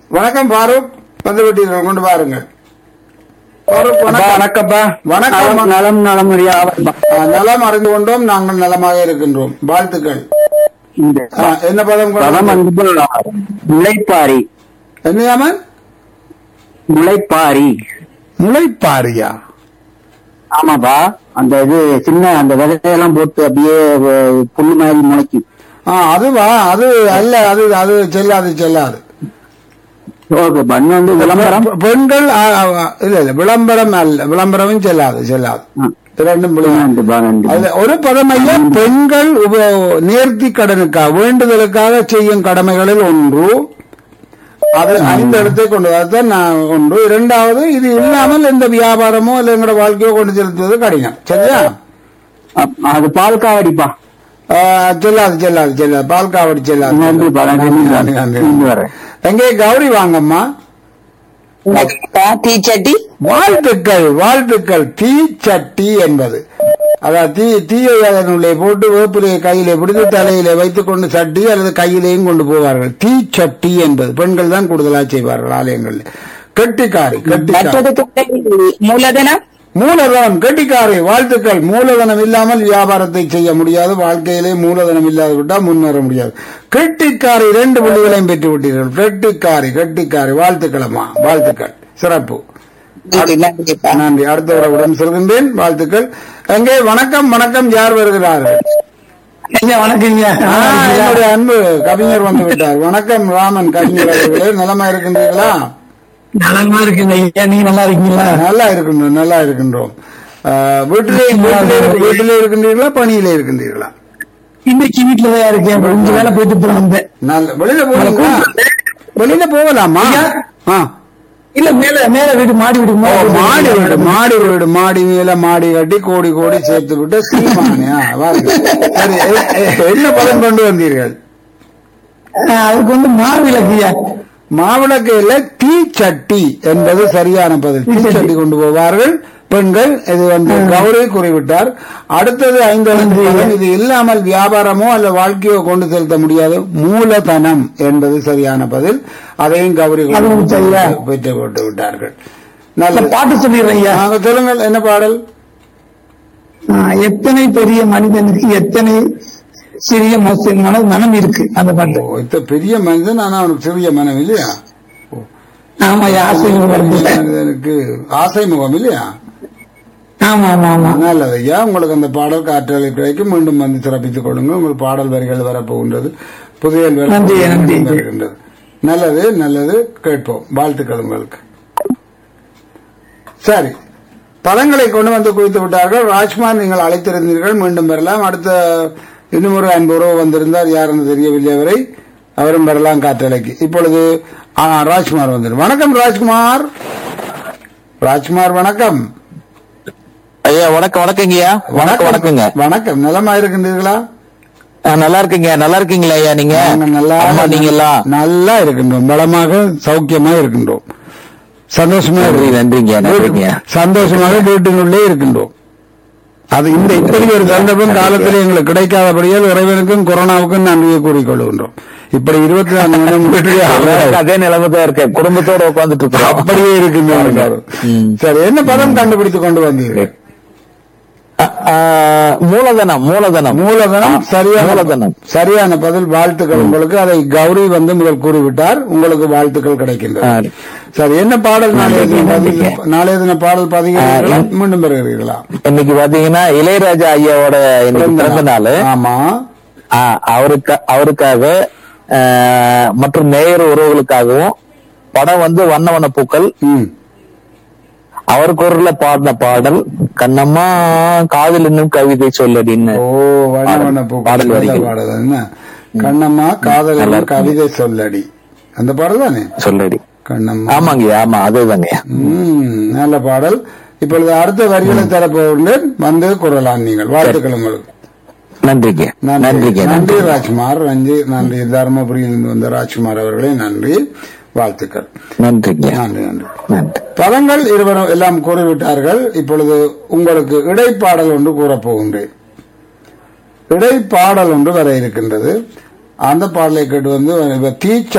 வணக்கம் ஃபாரூக் வந்து விட்டீர்கள் கொண்டு பாருங்கள் ஃபாரூக் வணக்கம் வணக்கப்பா வணக்கம். நலம், நலம் நலமுறையா ஆ, நலம் அறிந்து கொண்டோம் நாங்கள் நலமாக இருக்கின்றோம் வாழ்த்துக்கள் இந்த ஆ, என்ன பதம் கொண்டு பதம் வந்து முளைப்பாரி என்னையாமன் முளைப்பாரி முளைப்பாரியா ஆமாப்பா அந்த இது சின்ன அந்த விதையெல்லாம் போட்டு அப்படியே அஹ், புல்லு மாதிரி முளைக்கும் ஆ அதுவா அது அல்ல அது அது செல்லாது செல்லாது ஓகே பண்ணு வந்து விளம்பரம் பெ- பெண்கள் ஆ, ஆ, இல்ல இல்ல விளம்பரம் அல்ல விளம்பரமும் செல்லாது செல்லாது ஆ. இரண்டும் விளம்பரம். நன்றிப்பா நன்றி அது ஒரு பதம் ஐயா பெண்கள் உப- நேர்த்தி கடனுக்காக வேண்டுதலுக்காக செய்யும் கடமைகளில் ஒன்று அது ஐந்து இடத்தை கொண்டு அதுதான் நான் ஒன்று இரண்டாவது இது இல்லாமல் எந்த வியாபாரமோ இல்லை எங்களோட வாழ்க்கையோ கொண்டு செலுத்துவது கடினம் சரியா அ- அது பால் காவடிப்பா ஆ, செல்லாது செல்லாது செல்லாது பால் காவடி செல்லாது நன்றிப்பா நன்றி நன்றி, நன்றி. நன்றி வரேன் எங்கே கௌரி வாங்கம்மா தீச்சட்டி வாழ்த்துக்கள் வாழ்த்துக்கள் தீ சட்டி என்பது அதாவது தீ தீயை அதனுள்ளே போட்டு வேப்பிலையை கையிலே பிடித்து தலையிலே வைத்துக் கொண்டு சட்டி அல்லது கையிலேயும் கொண்டு போவார்கள் தீ சட்டி என்பது பெண்கள் தான் கூடுதலாக செய்வார்கள் ஆலயங்களில் கெட்டிக்காரி கெட்டிக்காரி மற்றதுக்கு மூலதனம் மூலதனம் கெட்டிக்காரி வாழ்த்துக்கள் மூலதனம் இல்லாமல் வியாபாரத்தை செய்ய முடியாது வாழ்க்கையிலே மூலதனம் இல்லாது விட்டால் முன்னேற முடியாது கெட்டிக்காரி இரண்டு புள்ளிகளையும் பெற்று விட்டீர்கள் கெட்டிக்காரி கெட்டிக்காரி வாழ்த்துக்களம்மா வாழ்த்துக்கள் சிறப்பு நன்றி, நன்றிப்பா நன்றி அடுத்த உறவுடன் செல்கின்றேன் வாழ்த்துக்கள் எங்கே வணக்கம் வணக்கம் யார் வருகிறார்கள் ஐயா வணக்கங்க ஆ, என்னுடைய அன்பு கவிஞர் வந்து விட்டார் வணக்கம் ராமன் கவிஞர் அவர்களே நலமா இருக்கின்றீர்களா நலமா இருக்குங்க ஐயா நீங்க நல்லா இருக்கீங்களா நல்லா இருக்கின்றோம் நல்லா இருக்கின்றோம் ஆ, வீட்டிலே வீட்டிலே வீட்டிலே இருக்கின்றீர்களா பணியிலே இருக்கின்றீர்களா இன்னைக்கு வீட்டுல தான் இருக்கேன் கொஞ்சம் வேலை போயிட்டு போல வந்தேன் நல்ல வெளியில போகலாமா வெளியில போகலாமா ஆ. இல்ல மேல மேல வீடு மாடி வீடு ஓ, மாடி வீடு மாடி வீடு மாடி மேல மாடி கட்டி கோடி கோடி சேர்த்து விட்டு சீமானியா வாருங்க சரி எ- எ- என்ன பதம் கொண்டு வந்தீர்கள் ஆஹ் அதுக்கு வந்து மாவிளக்குயா மாவிளக்கு இல்ல தீச்சட்டி என்பது சரியான பதில் தீச்சட்டி கொண்டு போவார்கள் பெண்கள் இது வந்து கௌரவி கூறிவிட்டார் அடுத்தது ஐந்தாவது பதம் இது இல்லாமல் வியாபாரமோ அல்ல வாழ்க்கையோ கொண்டு செலுத்த முடியாது மூலதனம் என்பது சரியான பதில் அதையும் கௌரி அதுவும் சரியா? பெற்று போட்டு விட்டார்கள் அந்த நல்லது பாட்டு சொல்லிடுறேன் ஐயா நாங்க சொல்லுங்கள் என்ன பாடல் ஆஹ் எத்தனை பெரிய மனிதனுக்கு எத்தனை சிறிய மனசு மன மனம் இருக்கு அந்த பாட்டு ஓ, இத்த பெரிய மனிதன் ஆனா அவனுக்கு சிறிய மனம் இல்லையா ஆமா ஆசைகள் வருது மனிதனுக்கு ஆசை முகம் இல்லையா ஆமா ஆமா ஆமா நல்லது ஐயா உங்களுக்கு அந்த பாடல் காற்றலை கிடைக்கும் மீண்டும் வந்து சிறப்பித்துக் கொள்ளுங்க உங்களுக்கு பாடல் வரிகள் வரப்போகின்றது புதிய வரி- நன்றி, நன்றி. வருகின்றது நல்லது நல்லது கேட்போம் வாழ்த்துக்கள் உங்களுக்கு சரி பதங்களை கொண்டு வந்து குவித்து விட்டார்கள் ராஜ்குமார் நீங்கள் அழைத்திருந்தீர்கள் மீண்டும் வரலாம் அடுத்த இன்னும் ஒரு அன்பு உறவு வந்திருந்தார் யார் என்று தெரியவில்லை அவரை அவரும் வரலாம் காற்றலைக்கு இப்பொழுது ஆ, ராஜ்குமார் வந்துடும் வணக்கம் ராஜ்குமார் ராஜ்குமார் வணக்கம் ஐயா வணக்கம் வணக்கங்கய்யா வணக்கம் வணக்கங்க வணக்கம் நலமா இருக்கின்றீர்களா ஆ, நல்லா இருக்கீங்க நல்லா இருக்கீங்களா ஐயா நீங்க நாங்க நல்லா அம்மா நீங்க எல்லாம் நல்லா இருக்கின்றோம் பலமாக சௌக்கியமா இருக்கின்றோம் சந்தோஷமா நன்றி இருக்கின்றோம். நன்றிங்க நன்றிங்க சந்தோஷமாக வீட்டினுள்ளே இருக்கின்றோம் அது இந்த இப்படி ஒரு சந்தர்ப்பம் காலத்தில் எங்களுக்கு கிடைக்காதபடியால் இறைவனுக்கும் கொரோனாவுக்கும் நன்றியை கூறிக்கொள்கின்றோம் இப்படி இருபத்தி நாலு மணி நேரம் வீட்டிலே எல்லாருக்கும் அதே நிலைமை தான் இருக்கு குடும்பத்தோட உட்காந்துட்டு இருக்கிறோம் அப்படியே இருக்கின்றோம் ம். சரி என்ன பதம் கண்டுபிடித்து கொண்டு வந்தீர்கள் ஆ, ஆ, மூலதனம் மூலதனம் மூலதனம் சரியான மூலதனம் சரியான பதில் வாழ்த்துக்கள் உங்களுக்கு அதை கௌரி வந்து முதல் கூறிவிட்டார் உங்களுக்கு வாழ்த்துக்கள் கிடைக்கின்றது ஆ. சரி என்ன பாடல் நாளைய தினம் பதிவு- நன்றிங்க. நாளைய தினம் பாடல் பதிகிறீர்களா மீண்டும் பெறுகிறீர்களா இன்னைக்கு பாத்தீங்கன்னா இளையராஜா ஐயாவோட இன்னைக்கு பிறந்த நாள் ஆமா அவருக்கு அவருக்காக ஆ, மற்றும் நேயர் உறவுகளுக்காகவும் படம் வந்து வண்ண வண்ண பூக்கள் ம் அவர் குரல்ல பாடின பாடல் கண்ணம்மா காதல் என்னும் கவிதை சொல்லடின்னு ஓ வண்ண வண்ண பூக்கள் பாடல் நல்ல வரிகள். பாடல் என்ன கண்ணம்மா காதல் கவிதை சொல்லடி அந்த பாடல் தானே சொல்லடி கண்ணம்மா ஆமாங்கய்யா ஆமா அதுதாங்கய்யா ம் நல்ல பாடல் இப்பொழுது அடுத்த வரிகளை தரப்போகின்றேன் வந்து கூறலாம் நீங்கள் வாழ்த்துக்கள் உங்களுக்கு நன்றிங்க நன்றி நன்றிங்க நன்றி நன்றி ராஜ்குமார் நன்றி நன்றி தருமபுரியிலிருந்து வந்த ராஜ்குமார் அவர்களே நன்றி வாழ்த்துக்கள் நன்றிங்க நன்றி நன்றி நன்றி பதங்கள் இருவரும் எல்லாம் கூறிவிட்டார்கள் இப்பொழுது உங்களுக்கு இடைப்பாடல் ஒன்று கூறப்போகின்றேன் இடைப்பாடல் ஒன்று வர இருக்கின்றது அந்த பாடலை கேட்டு வந்து தீச்ச